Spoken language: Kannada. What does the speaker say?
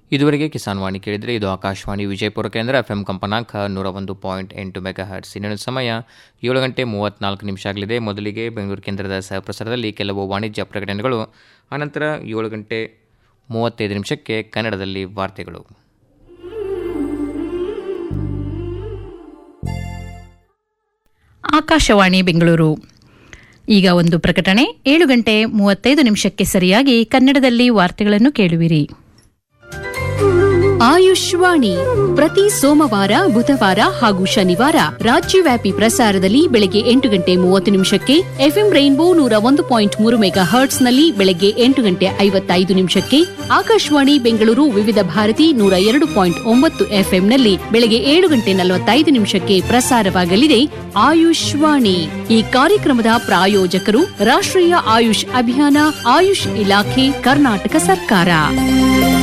ಇದುವರೆಗೆ ಕಿಸಾನ್ ವಾಣಿ ಕೇಳಿದರೆ ಇದು ಆಕಾಶವಾಣಿ ವಿಜಯಪುರ ಕೇಂದ್ರ ಎಫ್ ಎಂ ಕಂಪನಾಂಕ ನೂರ ಒಂದು ಪಾಯಿಂಟ್ ಎಂಟು ಮೆಗಾ ಹರ್ಟ್ಸ್ ಇನ್ನೊಂದು ಸಮಯ ಏಳು ಗಂಟೆ ಮೂವತ್ತ್ನಾಲ್ಕು ನಿಮಿಷ ಆಗಲಿದೆ ಮೊದಲಿಗೆ ಬೆಂಗಳೂರು ಕೇಂದ್ರದ ಸಹಪ್ರಸಾರದಲ್ಲಿ ಕೆಲವು ವಾಣಿಜ್ಯ ಪ್ರಕಟಣೆಗಳು ಅನಂತರ ಏಳು ಗಂಟೆ ಮೂವತ್ತೈದು ನಿಮಿಷಕ್ಕೆ ಕನ್ನಡದಲ್ಲಿ ವಾರ್ತೆಗಳು ಆಕಾಶವಾಣಿ ಬೆಂಗಳೂರು ಈಗ ಒಂದು ಪ್ರಕಟಣೆ ಏಳು ಗಂಟೆ ಮೂವತ್ತೈದು ನಿಮಿಷಕ್ಕೆ ಸರಿಯಾಗಿ ಕನ್ನಡದಲ್ಲಿ ವಾರ್ತೆಗಳನ್ನು ಕೇಳುವಿರಿ ಆಯುಷ್ವಾಣಿ ಪ್ರತಿ ಸೋಮವಾರ ಬುಧವಾರ ಹಾಗೂ ಶನಿವಾರ ರಾಜ್ಯವ್ಯಾಪಿ ಪ್ರಸಾರದಲ್ಲಿ ಬೆಳಗ್ಗೆ ಎಂಟು ಗಂಟೆ ಮೂವತ್ತು ನಿಮಿಷಕ್ಕೆ ಎಫ್ಎಂ ರೈನ್ಬೋ ನೂರ ಒಂದು ಪಾಯಿಂಟ್ ಮೂರು ಮೆಗಾ ಹರ್ಟ್ಸ್ನಲ್ಲಿ ಬೆಳಗ್ಗೆ ಎಂಟು ಗಂಟೆ ಐವತ್ತೈದು ನಿಮಿಷಕ್ಕೆ ಆಕಾಶವಾಣಿ ಬೆಂಗಳೂರು ವಿವಿಧ ಭಾರತಿ ನೂರ ಎರಡು ಪಾಯಿಂಟ್ ಒಂಬತ್ತು ಎಫ್ಎಂನಲ್ಲಿ ಬೆಳಗ್ಗೆ ಏಳು ಗಂಟೆ ನಲವತ್ತೈದು ನಿಮಿಷಕ್ಕೆ ಪ್ರಸಾರವಾಗಲಿದೆ ಆಯುಷ್ವಾಣಿ ಈ ಕಾರ್ಯಕ್ರಮದ ಪ್ರಾಯೋಜಕರು ರಾಷ್ಟ್ರೀಯ ಆಯುಷ್ ಅಭಿಯಾನ ಆಯುಷ್ ಇಲಾಖೆ ಕರ್ನಾಟಕ ಸರ್ಕಾರ